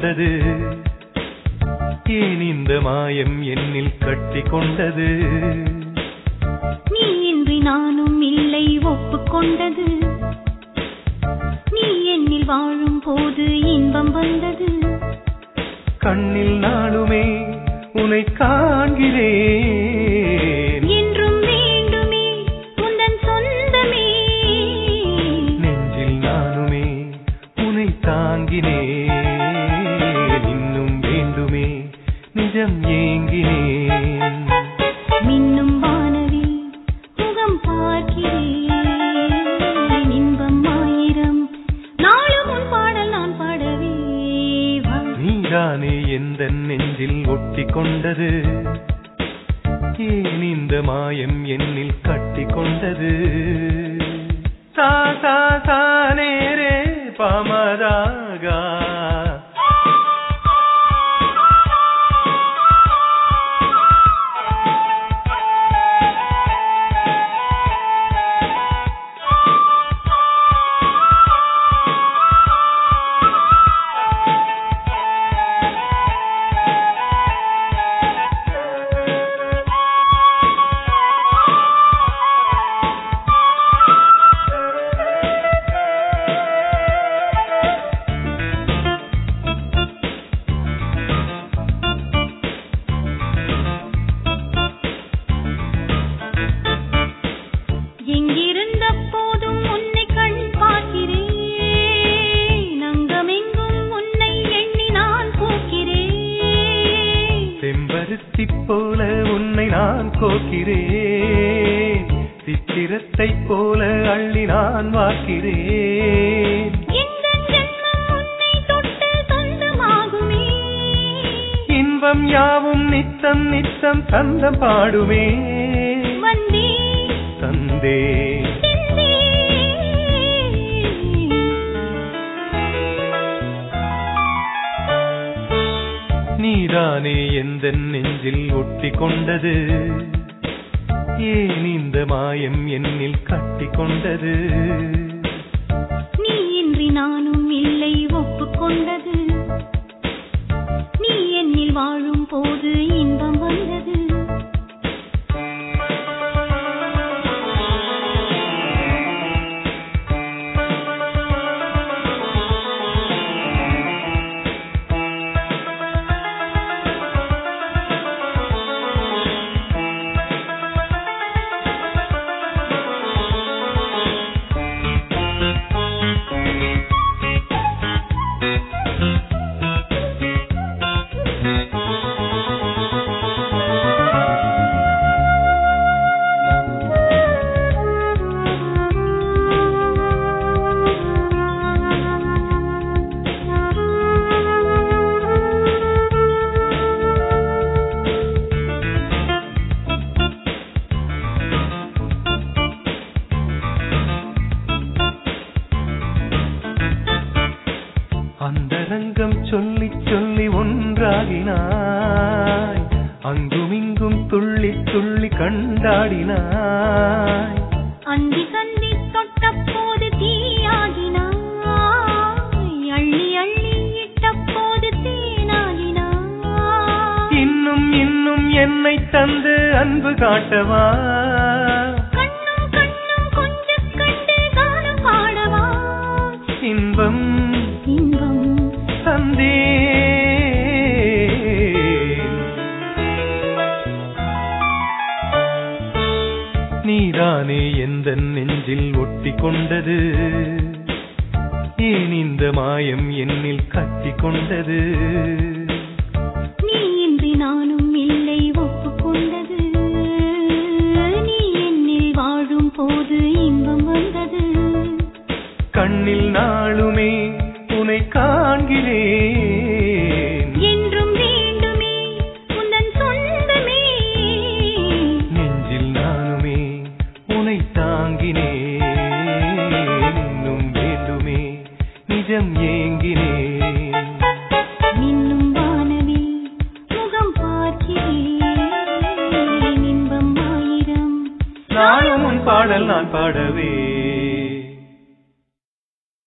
கொண்டது ஏன் இந்த மாயம் என்னில் கட்டி கொண்டது நீ இன்றி நானும் இல்லை ஒப்புக்கொண்டது நீ என்னில் வாழும் போது இன்பம் வந்தது கண்ணில் நாளுமே உனை காண்கிறேன் என்றும் வேண்டுமே உந்தன் சொந்தமே நெஞ்சில் நானுமே உனை தாங்கினேன் இன்னும் வேண்டுமே நிஜம் ஏங்கினேன் மின்னும் வானவில் முகம் பார்க்கிறேன் இன்பம் ஆயிரம் நாளும் உன் பாடல் நான் பாடவே வா நீதானே எந்த நெஞ்சில் ஒட்டி கொண்டது ஏன் இந்த மாயம் என்னில் கட்டி கொண்டது சா சா சா நேரே பாமராகா எங்கிருந்த போதும் உன்னை கண் பார்க்கிறேன் அங்கமெங்கும் உன்னை எண்ணி நான் போக்கிறேன் செம்பருத்தி போல உன்னை நான் கோக்கிறேன் சித்திரத்தை போல அள்ளி நான் வாக்கிறேன் எந்தன் ஜென்மம் உன்னை தொட்டு சொந்தமாகுமே இன்பம் யாவும் நித்தம் நித்தம் சந்தம் பாடுமே வந்தே தந்தே சென்றே நீதானே எந்த நெஞ்சில் ஒட்டி கொண்டது ஏன் இந்த மாயம் என்னில் கட்டி கொண்டது நீ இன்றி நானும் இல்லை ஒப்புக்கொண்டது நீ என்னில் வாழும் போது இன்பம் வந்தது அந்தரங்கம் சொல்லி சொல்லி ஒன்றாகினாய் அங்குமிங்கும் துள்ளி துள்ளி கண்டாடினாய் அந்தி சந்தி தொட்ட போது தீயாகினாய் அள்ளி அள்ளி இட்ட போது தேனாகினாய் இன்னும் இன்னும் என்னை தந்து அன்பு காட்டவா கண்ணும் கண்ணும் கொஞ்சம் கண்டு காலம் பாடவா இன்பம் இன்பம் தந்தே நீதானே எந்த நெஞ்சில் ஒட்டி கொண்டது ஏன் இந்த மாயம் என்னில் கட்டி கொண்டது நீ இன்றி நானும் இல்லை ஒப்புக்கொண்டது நீ என்னில் வாழும் போது இன்பம் வந்தது கண்ணில் நாளுமே உனை காண்கிறேன் என்றும் வேண்டுமே உந்தன் சொந்தமே நெஞ்சில் நானுமே உனை தாங்கினேன் இன்னும் வேண்டுமே நிஜம் ஏங்கினேன் மின்னும் வானவில் முகம் பார்க்கிறேன் இன்பம் ஆயிரம் நாளும் உன் பாடல் நான் பாடவே